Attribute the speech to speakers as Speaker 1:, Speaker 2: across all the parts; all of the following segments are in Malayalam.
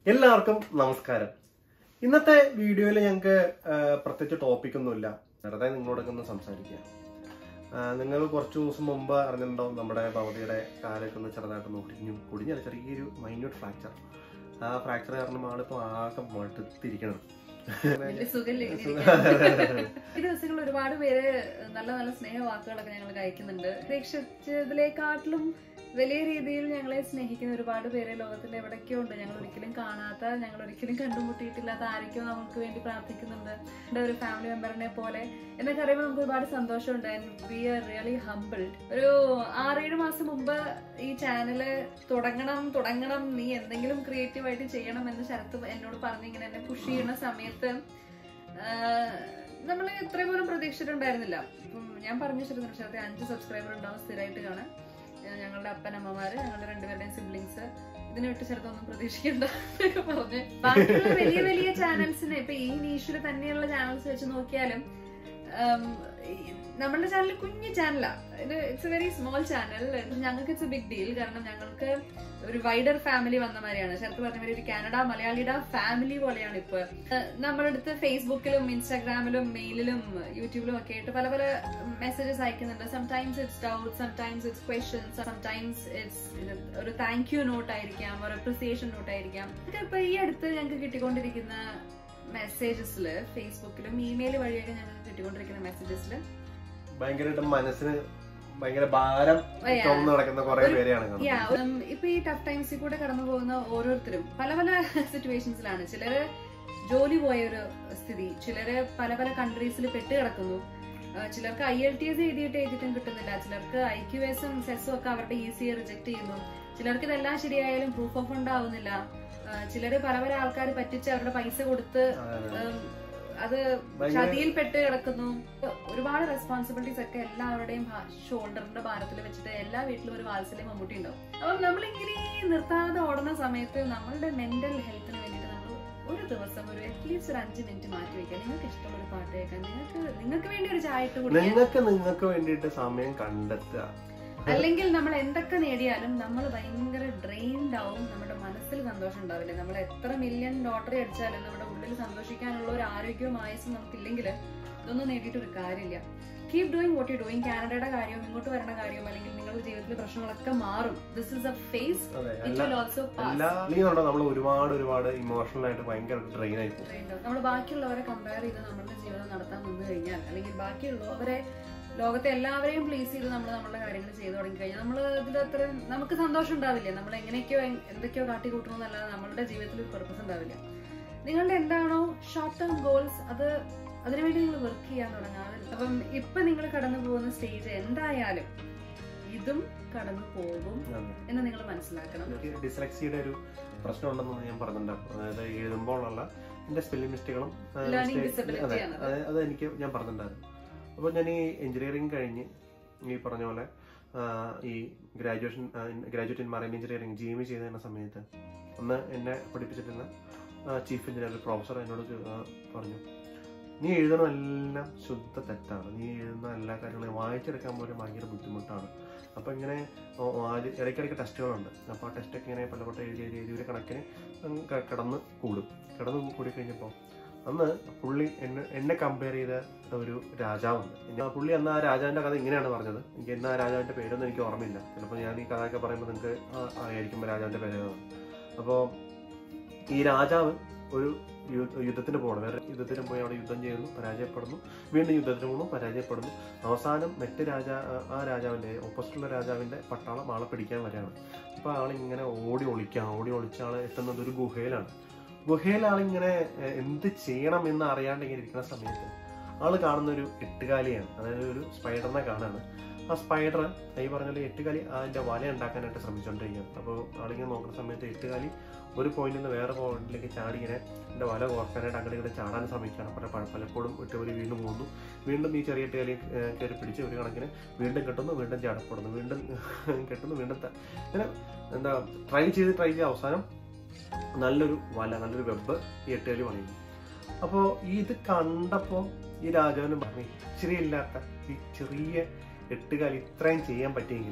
Speaker 1: എല്ലാവർക്കും നമസ്കാരം ഇന്നത്തെ വീഡിയോയിൽ ഞങ്ങൾക്ക് പ്രത്യേകിച്ച് ടോപ്പിക്കൊന്നുമില്ല വെറുതെ നിങ്ങളോടൊക്കെ ഒന്ന് സംസാരിക്കുക ആ, നിങ്ങൾ കുറച്ച് ദിവസം മുമ്പ് അറിഞ്ഞിട്ടുണ്ടാവും നമ്മുടെ ഭവതിയുടെ കാലൊക്കെ ഒന്ന് ചെറുതായിട്ടൊന്ന് ഒടിഞ്ഞു ഒടിഞ്ഞല്ല ചെറിയൊരു മൈന്യൂട്ട് ഫ്രാക്ചർ ആ ഫ്രാക്ചർ കാരണം ആളിപ്പോൾ ആകെ മടുത്തിരിക്കണം
Speaker 2: വലിയ സുഖല്ലേ ഇങ്ങനെ
Speaker 1: സുഖം.
Speaker 2: ഇരിക്കാൻ? ഈ ദിവസങ്ങളിൽ ഒരുപാട് പേര് നല്ല നല്ല സ്നേഹവാക്കുകളൊക്കെ ഞങ്ങൾ അയക്കുന്നുണ്ട് പ്രതീക്ഷിച്ചതിലേക്കാട്ടിലും വലിയ രീതിയിൽ ഞങ്ങളെ സ്നേഹിക്കുന്ന ഒരുപാട് പേര് ലോകത്തിൽ എവിടേക്കോ ഉണ്ട് ഞങ്ങൾ ഒരിക്കലും കാണാത്ത ഞങ്ങൾ ഒരിക്കലും കണ്ടുമുട്ടിയിട്ടില്ലാത്ത ആരൊക്കെയോ നമുക്ക് വേണ്ടി പ്രാർത്ഥിക്കുന്നുണ്ട് എൻ്റെ ഒരു ഫാമിലി മെമ്പറിനെ പോലെ എന്നൊക്കെ അറിയുമ്പോൾ നമുക്ക് ഒരുപാട് സന്തോഷമുണ്ട് and we are really humbled ഒരു ആറേഴ് മാസം മുമ്പ് ഈ ചാനല് തുടങ്ങണം തുടങ്ങണം നീ എന്തെങ്കിലും ക്രിയേറ്റീവ് ആയിട്ട് ചെയ്യണം എന്ന് ശരത്ത് എന്നോട് പറഞ്ഞിങ്ങനെ എന്നെ പുഷ് ചെയ്യുന്ന സമയത്ത് നമ്മൾ ഇത്ര പോലും പ്രതീക്ഷിച്ചിട്ടുണ്ടായിരുന്നില്ല ഇപ്പം ഞാൻ പറഞ്ഞു ശരത്ത് ശരത്തെ അഞ്ച് സബ്സ്ക്രൈബർ ഉണ്ടാവും സ്ഥിരമായിട്ട് കാണാൻ ഏഹ് ഞങ്ങളുടെ അപ്പനമ്മമാര് ഞങ്ങളുടെ രണ്ടുപേരുടെയും സിബ്ലിങ്സ് ഇതിനെ വിട്ട് ചെറുതൊന്നും പ്രതീക്ഷിക്കണ്ട എന്നൊക്കെ പറഞ്ഞ് ബാക്കിയുള്ള വലിയ വലിയ ചാനൽസിന് ഇപ്പൊ ഈ നീഷിൽ തന്നെയുള്ള ചാനൽസ് വെച്ച് നോക്കിയാലും ഉം, ഈ നമ്മളുടെ ചാനൽ കുഞ്ഞു ചാനലാ it's a very small channel ഞങ്ങൾക്ക് ഇറ്റ്സ് എ ബിഗ് ഡീൽ കാരണം ഞങ്ങൾക്ക് ഒരു വൈഡർ ഫാമിലി വന്ന മാതിരിയാണ് ശരത്ത് പറഞ്ഞ മാതിരി ഒരു കാനഡ മലയാളിയുടെ ഫാമിലി പോലെയാണ് ഇപ്പൊ ഏഹ് നമ്മുടെ അടുത്ത് ഫേസ്ബുക്കിലും ഇൻസ്റ്റാഗ്രാമിലും മെയിലിലും യൂട്യൂബിലും ഒക്കെ ആയിട്ട് പല പല മെസ്സേജസ് അയക്കുന്നുണ്ട് sometimes it's doubt sometimes it's questions sometimes it's ഒരു താങ്ക് യു നോട്ട് ആയിരിക്കാം ഒരു അപ്രിസിയേഷൻ നോട്ട് ആയിരിക്കാം ഇതൊക്കെ ഇപ്പൊ ഈ അടുത്ത് ഞങ്ങൾക്ക് കിട്ടിക്കൊണ്ടിരിക്കുന്ന മെസ്സേജസിൽ ഫേസ്ബുക്കിലും ഇമെയിൽ വഴിയൊക്കെ ഞങ്ങൾക്ക് കിട്ടിക്കൊണ്ടിരിക്കുന്ന മെസ്സേജസിൽ
Speaker 1: ഭയങ്കരമായിട്ട് മനസ്സിന് ഭയങ്കര ഭാരം
Speaker 2: yeah.
Speaker 1: ചുമന്ന് നടക്കുന്ന കുറെ
Speaker 2: ഒരു-
Speaker 1: പേരെയാണ്
Speaker 2: യാ
Speaker 1: കാണുന്നത്
Speaker 2: ഇപ്പൊ ഈ ടഫ് ടൈംസിൽ കൂടെ കടന്നു പോകുന്ന ഓരോരുത്തരും പല പല സിറ്റുവേഷൻസിലാണ് ചിലര് ജോലി പോയ ഒരു സ്ഥിതി ചിലര് പല പല കൺട്രീസിൽ പെട്ട് കിടക്കുന്നു ആ, ചിലർക്ക് ഐ എൽ ടി എസ് എഴുതിയിട്ട് എഴുതിയിട്ടും കിട്ടുന്നില്ല ചിലർക്ക് ഐ ക്യു എസും സെസും ഒക്കെ അവരുടെ ഈസിയെ റിജക്ട് ചെയ്യുന്നു ചിലർക്ക് ഇതെല്ലാം ശരിയായാലും പ്രൂഫ് ഓഫ് ഫണ്ട് ആവുന്നില്ല ആ, ചിലര് പല പല ആൾക്കാർ പറ്റിച്ച് അവരുടെ പൈസ കൊടുത്ത്
Speaker 1: അതെ.
Speaker 2: ഉം, അത്
Speaker 1: ഭയങ്കര
Speaker 2: ചതിയിൽപ്പെട്ട് കിടക്കുന്നു ഒരുപാട് റെസ്പോൺസിബിലിറ്റീസ് ഒക്കെ എല്ലാവരുടെയും ഷോൾഡറിന്റെ ഭാരത്തിൽ വെച്ചിട്ട് എല്ലാ വീട്ടിലും ഒരു വാത്സല്യം മമ്മൂട്ടി ഉണ്ടാവും അപ്പം നമ്മളിങ്ങനെ നിർത്താതെ ഓടുന്ന സമയത്ത് നമ്മളുടെ മെന്റൽ ഹെൽത്തിന് വേണ്ടിയിട്ട് നമ്മൾ ഒരു ദിവസം ഒരു അറ്റ്ലീസ്റ്റ് ഒരു അഞ്ച് മിനിറ്റ് മാറ്റി വെക്കാം നിങ്ങൾക്ക് ഇഷ്ടമുള്ള ഒരു പാട്ട് കേൾക്കാൻ നിങ്ങൾക്ക് നിങ്ങൾക്ക് വേണ്ടി ഒരു ചായ ഇട്ട് കുടിക്കാൻ
Speaker 1: നിങ്ങൾക്ക് നിങ്ങൾക്ക് വേണ്ടിയിട്ട് സമയം കണ്ടെത്തുക
Speaker 2: അല്ലെങ്കിൽ നമ്മൾ എന്തൊക്കെ നേടിയാലും നമ്മൾ ഭയങ്കര ഡ്രെയിൻഡ് ആവും നമ്മുടെ മനസ്സിൽ സന്തോഷം ഉണ്ടാവില്ല നമ്മൾ എത്ര മില്യൺ ലോട്ടറി അടിച്ചാലും നമ്മുടെ ഉള്ളിൽ സന്തോഷിക്കാനുള്ള ഒരു ആരോഗ്യവും ആയുസും നമുക്കില്ലെങ്കിൽ ഇതൊന്നും നേടിയിട്ട് ഒരു കാര്യമില്ല keep doing what you doing കാനഡയുടെ കാര്യവും ഇങ്ങോട്ട് വരണ കാര്യവും അല്ലെങ്കിൽ നിങ്ങളുടെ ജീവിതത്തിലെ പ്രശ്നങ്ങളൊക്കെ മാറും ദിസ് ഇസ് എ ഫേസ്
Speaker 1: അതെ
Speaker 2: ഇറ്റ്
Speaker 1: എല്ലാ
Speaker 2: വിൽ ഓൾസോ
Speaker 1: എല്ലാ അല്ലെങ്കിൽ നമ്മൾ ഒരുപാട് ഒരുപാട് ഇമോഷണൽ ആയിട്ട് ഭയങ്കര ഡ്രെയിൻ ആയി പോകും
Speaker 2: നമ്മൾ ബാക്കിയുള്ളവരെ കമ്പയർ ചെയ്ത് നമ്മളുടെ ജീവിതം നടത്താൻ നിന്ന് കഴിഞ്ഞാൽ അല്ലെങ്കിൽ ബാക്കിയുള്ളവരെ ലോകത്തെ എല്ലാവരെയും പ്ലീസ് ചെയ്ത് നമ്മൾ നമ്മുടെ കാര്യങ്ങൾ ചെയ്തു തുടങ്ങി കഴിഞ്ഞാൽ നമ്മൾ ഇതിലത്ര നമുക്ക് സന്തോഷം ഉണ്ടാവില്ല നമ്മൾ എങ്ങനെയൊക്കെയോ എ- എന്തൊക്കെയോ കാട്ടിക്കൂട്ടണമെന്നല്ലാതെ നമ്മളുടെ ജീവിതത്തിൽ ഒരു പർപ്പസ് ഉണ്ടാവില്ല നിങ്ങളുടെ എന്താണോ ഷോർട്ട് ടേം ഗോൾസ് അത് അതിനുവേണ്ടി നിങ്ങൾ വർക്ക് ചെയ്യാൻ തുടങ്ങാതെ അപ്പം ഇപ്പൊ നിങ്ങൾ കടന്നു പോകുന്ന സ്റ്റേജ് എന്തായാലും ഇതും കടന്നു പോകും എന്ന് നിങ്ങൾ മനസ്സിലാക്കണം
Speaker 1: എനിക്ക് ഡിസ്ലക്സിയുടെ ഒരു പ്രശ്നമുണ്ടെന്ന് ഞാൻ പറഞ്ഞിട്ടുണ്ടായിരുന്നു അതായത് എഴുതുമ്പോഴുള്ള എന്റെ സ്പെല്ലിംഗ് മിസ്റ്റേക്കുകളും
Speaker 2: Learning disability ആണ് അത്.
Speaker 1: അത് എനിക്ക് ഞാൻ പറഞ്ഞിട്ടുണ്ടായിരുന്നു അപ്പോൾ ഞാൻ ഈ എഞ്ചിനീയറിംഗ് കഴിഞ്ഞ് ഈ പറഞ്ഞ പോലെ ആ, ഈ graduation graduate in marine engineering G M ചെയ്യുന്ന സമയത്ത് അന്ന് എന്നെ പഠിപ്പിച്ചിട്ടുള്ള ചീഫ് എഞ്ചിനീയർ പ്രൊഫസർ എന്നോട് ചോ- ആ, പറഞ്ഞു നീ എഴുതണമെല്ലാം ശുദ്ധ തെറ്റാണ് നീ എഴുതുന്ന എല്ലാ കാര്യങ്ങളും വായിച്ചെടുക്കാൻ പോലും ഭയങ്കര ബുദ്ധിമുട്ടാണ് അപ്പോൾ ഇങ്ങനെ ഓ- ഓ, ആദ്യ- ഇടയ്ക്കിടയ്ക്ക് ടെസ്റ്റുകളുണ്ട് അപ്പോൾ ആ ടെസ്റ്റൊക്കെ ഇങ്ങനെ പലവട്ടം എഴുതി എഴുതി എഴുതി ഒരു കണക്കിന് അങ്ങ് ക- കിടന്ന് കൂടും കിടന്ന് കൂടി കഴിഞ്ഞപ്പോൾ അന്ന് പുള്ളി എന്നെ എന്നെ കമ്പയർ ചെയ്ത ഒരു രാജാവുണ്ട് ഞാൻ- പുള്ളി അന്ന് ആ രാജാവിൻ്റെ കഥ ഇങ്ങനെയാണ് പറഞ്ഞത് എനിക്ക് എന്നാ ആ രാജാവിൻ്റെ പേരൊന്നും എനിക്ക് ഓർമ്മയില്ല ചിലപ്പോൾ ഞാൻ ഈ കഥയൊക്കെ പറയുമ്പോൾ നിങ്ങൾക്ക് ആ- അറിയായിരിക്കും രാജാവിൻ്റെ പേര് ഏതാണ് അപ്പോൾ ഈ രാജാവ് ഒരു യു- യുദ്ധത്തിന് പോകണം വേറെ യുദ്ധത്തിന് പോയി അവിടെ യുദ്ധം ചെയ്യുന്നു പരാജയപ്പെടുന്നു വീണ്ടും യുദ്ധത്തിന് പോകുന്നു പരാജയപ്പെടുന്നു അവസാനം മറ്റ് രാജാ ആ രാജാവിന്റെ ഓപ്പോസിറ്റുള്ള രാജാവിന്റെ പട്ടാളം ആളെ പിടിക്കാൻ വരികയാണ് അപ്പൊ ആളിങ്ങനെ ഓടി ഒളിക്കാം ഓടി ഒളിച്ച ആള് എത്തുന്നത് ഒരു ഗുഹയിലാണ് ഗുഹയിൽ ആളിങ്ങനെ എഹ്, എന്ത് ചെയ്യണം എന്ന് അറിയാണ്ട് ഇങ്ങനെ ഇരിക്കുന്ന സമയത്ത് ആള് കാണുന്ന ഒരു എട്ടുകാലിയാണ് അതായത് ഒരു സ്പൈഡറിനെ കാണാണ് ആ സ്പൈഡർ ഈ പറഞ്ഞ പോലെ എട്ടുകാലി അതിന്റെ വല ഉണ്ടാക്കാനായിട്ട് ശ്രമിച്ചുകൊണ്ടിരിക്കുകയാണ് അപ്പോൾ ആളിങ്ങനെ നോക്കുന്ന സമയത്ത് എട്ടുകാലി ഒരു പോയിന്റിൽ നിന്ന് വേറെ പോയിന്റിലേക്ക് ചാടി ഇങ്ങനെ എൻ്റെ വല കോർക്കാനായിട്ട് അങ്ങനെ ഇങ്ങനെ ചാടാൻ ശ്രമിക്കുകയാണ് പല പല- പലപ്പോഴും എട്ടുകാലി വീണ്ടും പോകുന്നു വീണ്ടും ഈ ചെറിയ എട്ടുകാലി ഏഹ്, കയറി പിടിച്ച് ഒരു കണക്കിന് വീണ്ടും കെട്ടുന്നു വീണ്ടും ചാടപ്പെടുന്നു വീണ്ടും കെട്ടുന്നു വീണ്ടും ത- ഇങ്ങനെ എന്താ ട്രൈ ചെയ്ത് ട്രൈ ചെയ്ത് അവസാനം നല്ലൊരു വല നല്ലൊരു വെബ് ഈ എട്ടുകാലി പണിയുന്നു അപ്പോൾ ഇത് കണ്ടപ്പോൾ ഈ രാജാവിന് പറഞ്ഞു ഇച്ചിരി ഇല്ലാത്ത ഈ ചെറിയ എട്ടുകാലി ഇത്രയും ചെയ്യാൻ പറ്റിയെങ്കിൽ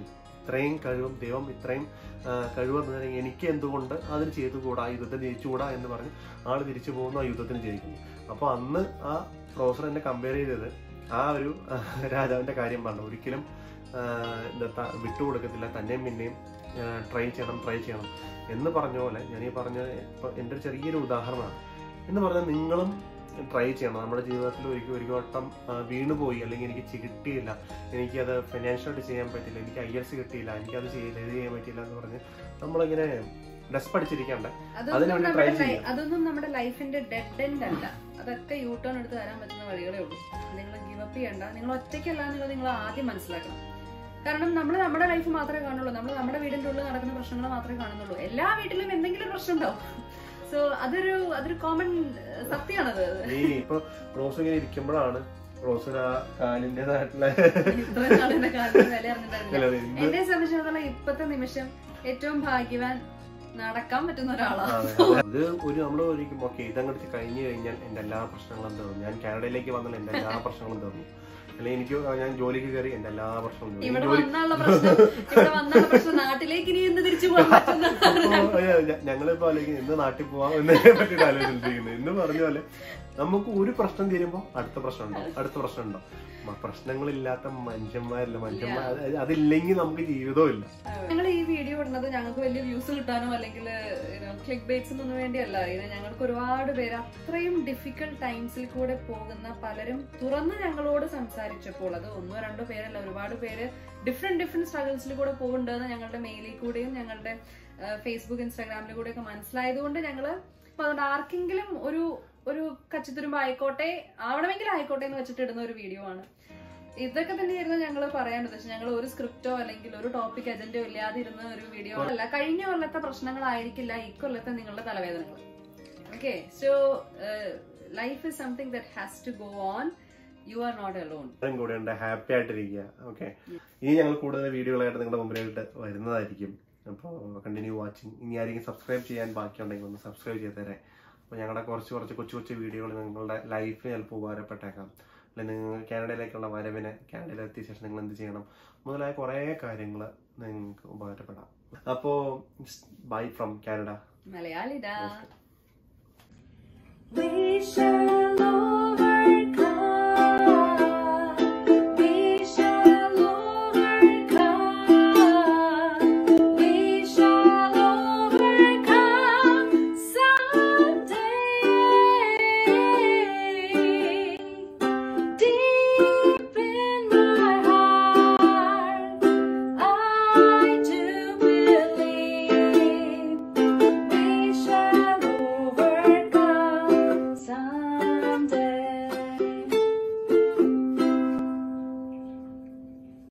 Speaker 1: ഇത്രയും കഴിവും ദൈവം ഇത്രയും ആ, കഴിവ് തന്നതിന് എനിക്ക് എന്തുകൊണ്ട് അതിന് ചെയ്തുകൂടാ ആ യുദ്ധത്തിന് ജയിച്ചുകൂടാ എന്ന് പറഞ്ഞ് ആൾ തിരിച്ചു പോകുന്നു ആ യുദ്ധത്തിന് ജയിക്കുന്നു അപ്പോൾ അന്ന് ആ പ്രൊഫസർ എന്നെ കമ്പയർ ചെയ്തത് ആ ഒരു ആ, രാജാവിന്റെ കാര്യം പറഞ്ഞു ഒരിക്കലും ആ, എന്താ ത- വിട്ടുകൊടുക്കത്തില്ല തന്നെയും പിന്നെയും ട്രൈ ചെയ്യണം ട്രൈ ചെയ്യണം എന്ന് പറഞ്ഞ പോലെ ഞാൻ ഈ പറഞ്ഞ ഇപ്പൊ എൻ്റെ ഒരു ചെറിയൊരു ഉദാഹരണമാണ് എന്ന് പറഞ്ഞാൽ നിങ്ങളും ട്രൈ ചെയ്യണം നമ്മുടെ ജീവിതത്തിൽ ഒരിക്കൽ ഒരു വട്ടം ആ, വീണുപോയി അല്ലെങ്കിൽ എനിക്ക് ചി- കിട്ടിയില്ല എനിക്കത് ഫിനാൻഷ്യലായിട്ട് ചെയ്യാൻ പറ്റില്ല എനിക്ക് ഐ എസ് കിട്ടിയില്ല എനിക്കത് ചെയ്യില്ല ഇത് ചെയ്യാൻ പറ്റില്ല എന്ന് പറഞ്ഞ് നമ്മളിങ്ങനെ ഡെസ് പഠിച്ചിരിക്കണ്ട
Speaker 2: അതൊന്നും
Speaker 1: അതിനുവേണ്ടി
Speaker 2: നമ്മുടെ
Speaker 1: try
Speaker 2: ലൈ-
Speaker 1: ചെയ്യാം.
Speaker 2: അതൊന്നും നമ്മുടെ ലൈഫിന്റെ ഡെഡ് എൻഡ് അല്ല അതൊക്കെ യൂ ടേൺ എടുത്ത് തരാൻ പറ്റുന്ന വഴികളേ ഉള്ളൂ നിങ്ങൾ ഗിവ് അപ്പ് ചെയ്യണ്ട നിങ്ങൾ ഒറ്റയ്ക്കല്ല എന്നുള്ളത് നിങ്ങൾ ആദ്യം മനസ്സിലാക്കണം കാരണം നമ്മൾ നമ്മുടെ ലൈഫ് മാത്രമേ കാണുള്ളൂ നമ്മൾ നമ്മുടെ വീടിന്റെ ഉള്ളിൽ നടക്കുന്ന പ്രശ്നങ്ങൾ മാത്രമേ കാണുന്നുള്ളൂ എല്ലാ വീട്ടിലും എന്തെങ്കിലും പ്രശ്നം ഉണ്ടാവും സോ അതൊരു അതൊരു കോമൺ സത്യമാണത്
Speaker 1: ഈ ഇപ്പൊ റോസ് ഇങ്ങനെ ഇരിക്കുമ്പോഴാണ് റോസിന് ആ കാലിൻ്റെതായിട്ടുള്ള
Speaker 2: ഇത്രയും നാളിന്റെ കാലത്ത് വില അറിഞ്ഞിട്ടുണ്ടായിരുന്നില്ല
Speaker 1: അല്ല, എന്ത്
Speaker 2: എന്നെ സംബന്ധിച്ചിടത്തോളം ഇപ്പത്തെ നിമിഷം ഏറ്റവും ഭാഗ്യവാൻ നടക്കാൻ പറ്റുന്ന ഒരാളാണ്
Speaker 1: അതെ, അതെ. അത് ഒരു നമ്മൾ ഒരിക്കും ഓക്കെ ഇതങ്ങോട്ട് കഴിഞ്ഞു കഴിഞ്ഞാൽ എന്റെ എല്ലാ പ്രശ്നങ്ങളും തീർന്നു ഞാൻ കാനഡയിലേക്ക് വന്നാൽ എന്റെ എല്ലാ പ്രശ്നങ്ങളും തീർന്നു അല്ലെങ്കിൽ എനിക്ക് ഞാൻ ജോലിക്ക് കയറി എന്റെ എല്ലാ പ്രശ്നവും തീർന്നു. ഈ
Speaker 2: ഇവിടെ
Speaker 1: ജോലി
Speaker 2: വന്നുള്ള പ്രശ്നം ഇവിടെ വന്നുള്ള പ്രശ്നം നാട്ടിലേക്ക് ഇനി എന്ത് തിരിച്ചു പോകാൻ പറ്റുന്നതാണ്
Speaker 1: ഇപ്പോ, ഏ, ഞ- ഞങ്ങളിപ്പോ അല്ലെങ്കിൽ എന്ന് നാട്ടിൽ പോവാം എന്നതിനെ പറ്റിയിട്ട് ആലോചിച്ചിരിക്കുന്നത് എന്ന് പറഞ്ഞ പോലെ നമുക്ക് ഒരു പ്രശ്നം തീരുമ്പോ അടുത്ത പ്രശ്നം ഉണ്ടാവും അടുത്ത പ്രശ്നം ഉണ്ടാവും മ- പ്രശ്നങ്ങളില്ലാത്ത മനുഷ്യന്മാരില്ല മനുഷ്യന്മാർ അത് അതില്ലെങ്കിൽ നമുക്ക് ജീവിതവും ഇല്ല
Speaker 2: ഞങ്ങൾ ഈ വീഡിയോ ഇടുന്നത് ഞങ്ങൾക്ക് വലിയ വ്യൂസ് കിട്ടാനോ അല്ലെങ്കിൽ ക്ലിക്ക് ബേറ്റ്സിനൊന്നും വേണ്ടിയല്ല ഇത് ഞങ്ങൾക്ക് ഒരുപാട് പേര് അത്രയും ഡിഫിക്കൽട്ട് ടൈംസിൽ കൂടെ പോകുന്ന പലരും തുറന്ന് ഞങ്ങളോട് സംസാരിച്ചപ്പോൾ അത് ഒന്നോ രണ്ടോ പേരല്ല ഒരുപാട് പേര് ഡിഫറെന്റ് ഡിഫറെന്റ് സ്ട്രഗിൾസിൽ കൂടെ പോകുന്നുണ്ടെന്ന് ഞങ്ങളുടെ മെയിലിൽ കൂടെയും ഞങ്ങളുടെ ഫേസ്ബുക്ക് ഇൻസ്റ്റാഗ്രാമിൽ കൂടെയൊക്കെ മനസ്സിലായതുകൊണ്ട് ഞങ്ങള് അപ്പൊ അതുകൊണ്ട് ആർക്കെങ്കിലും ഒരു ഒരു കച്ചിത്തുരുമ്പ് ആയിക്കോട്ടെ ആവണമെങ്കിൽ ആയിക്കോട്ടെ എന്ന് വെച്ചിട്ട് ഇടുന്ന ഒരു വീഡിയോ ആണ് ഇതൊക്കെ തന്നെയായിരുന്നു ഞങ്ങൾ പറയാൻ ഉദ്ദേശിച്ചത് ഞങ്ങൾ ഒരു സ്ക്രിപ്റ്റോ അല്ലെങ്കിൽ ഒരു ടോപ്പിക് അജന്റോ ഇല്ലാതെ ഇരുന്ന ഒരു വീഡിയോ അല്ല കഴിഞ്ഞ കൊല്ലത്തെ പ്രശ്നങ്ങളായിരിക്കില്ല ഇക്കൊല്ലത്തെ നിങ്ങളുടെ തലവേദനകൾ okay so life is something that has to go on you are not alone
Speaker 1: എല്ലാവരും കൂടെ ഉണ്ട് ഹാപ്പി ആയിട്ടിരിക്കുക ഓക്കെ ഇനി ഞങ്ങൾ കൂടുതൽ വീഡിയോകളായിട്ട് നിങ്ങളുടെ മുമ്പിലായിട്ട് വരുന്നതായിരിക്കും അപ്പോൾ കണ്ടിന്യൂ വാച്ചിങ് ഇനി ആരെങ്കിലും സബ്സ്ക്രൈബ് ചെയ്യാൻ ബാക്കിയുണ്ടെങ്കിൽ ഒന്ന് സബ്സ്ക്രൈബ് ചെയ്ത് തരാം അപ്പോൾ ഞങ്ങളുടെ കുറച്ച് കുറച്ച് കൊച്ചു കൊച്ചു വീഡിയോകൾ നിങ്ങളുടെ ലൈഫിന് ചിലപ്പോൾ ഉപകാരപ്പെട്ടേക്കാം അല്ലെങ്കിൽ നിങ്ങൾ കാനഡയിലേക്കുള്ള വരവിന് കാനഡയിൽ എത്തിയ ശേഷം നിങ്ങൾ എന്ത് ചെയ്യണം മുതലായ കുറേ കാര്യങ്ങൾ നിങ്ങൾക്ക് ഉപകാരപ്പെടാം അപ്പോൾ ബൈ ഫ്രം കാനഡ
Speaker 2: മലയാളിടാ
Speaker 3: We shall know